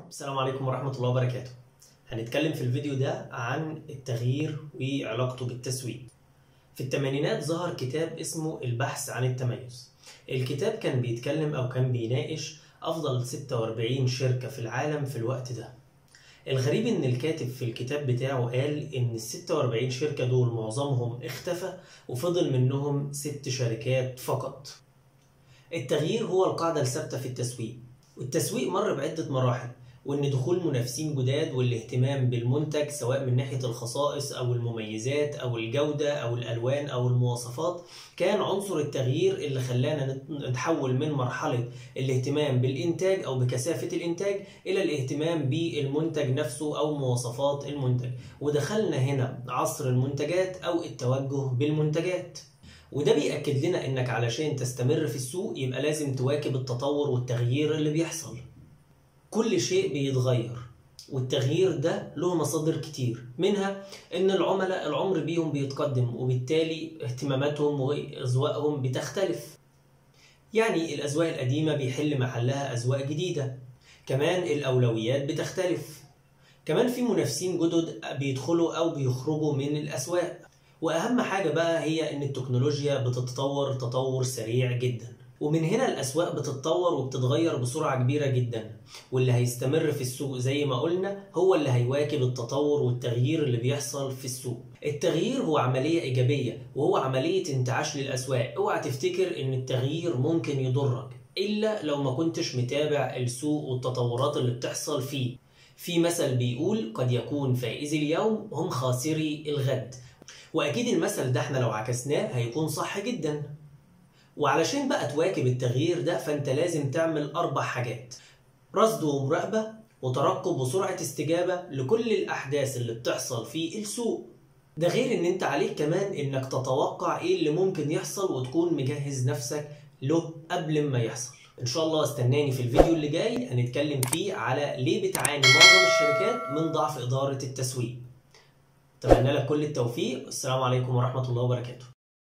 السلام عليكم ورحمة الله وبركاته هنتكلم في الفيديو ده عن التغيير وعلاقته بالتسويق في الثمانينات ظهر كتاب اسمه البحث عن التميز الكتاب كان بيتكلم أو كان بيناقش أفضل 46 شركة في العالم في الوقت ده الغريب إن الكاتب في الكتاب بتاعه قال إن ال 46 شركة دول معظمهم اختفى وفضل منهم ست شركات فقط التغيير هو القاعدة الثابتة في التسويق والتسويق مر بعدة مراحل وإن دخول منافسين جداد والاهتمام بالمنتج سواء من ناحية الخصائص أو المميزات أو الجودة أو الألوان أو المواصفات كان عنصر التغيير اللي خلانا نتحول من مرحلة الاهتمام بالإنتاج أو بكثافة الإنتاج إلى الاهتمام بالمنتج نفسه أو مواصفات المنتج ودخلنا هنا عصر المنتجات أو التوجه بالمنتجات وده بيأكد لنا إنك علشان تستمر في السوق يبقى لازم تواكب التطور والتغيير اللي بيحصل كل شيء بيتغير والتغيير ده له مصادر كتير منها ان العملاء العمر بيهم بيتقدم وبالتالي اهتماماتهم واذواقهم بتختلف يعني الاذواق القديمه بيحل محلها اذواق جديده كمان الاولويات بتختلف كمان في منافسين جدد بيدخلوا او بيخرجوا من الاسواق واهم حاجه بقى هي ان التكنولوجيا بتتطور تطور سريع جدا ومن هنا الأسواق بتتطور وبتتغير بسرعة كبيرة جدا واللي هيستمر في السوق زي ما قلنا هو اللي هيواكب التطور والتغيير اللي بيحصل في السوق التغيير هو عملية إيجابية وهو عملية انتعاش للأسواق اوعى تفتكر إن التغيير ممكن يضرك إلا لو ما كنتش متابع السوق والتطورات اللي بتحصل فيه في مثل بيقول قد يكون فائزي اليوم هم خاسري الغد وأكيد المثل ده احنا لو عكسناه هيكون صح جدا وعلشان بقى تواكب التغيير ده فانت لازم تعمل اربع حاجات رصد ومراقبة وترقب وسرعة استجابة لكل الأحداث اللي بتحصل في السوق ده غير ان انت عليك كمان انك تتوقع ايه اللي ممكن يحصل وتكون مجهز نفسك له قبل ما يحصل ان شاء الله استناني في الفيديو اللي جاي هنتكلم فيه على ليه بتعاني معظم الشركات من ضعف إدارة التسويق اتمنى لك كل التوفيق والسلام عليكم ورحمة الله وبركاته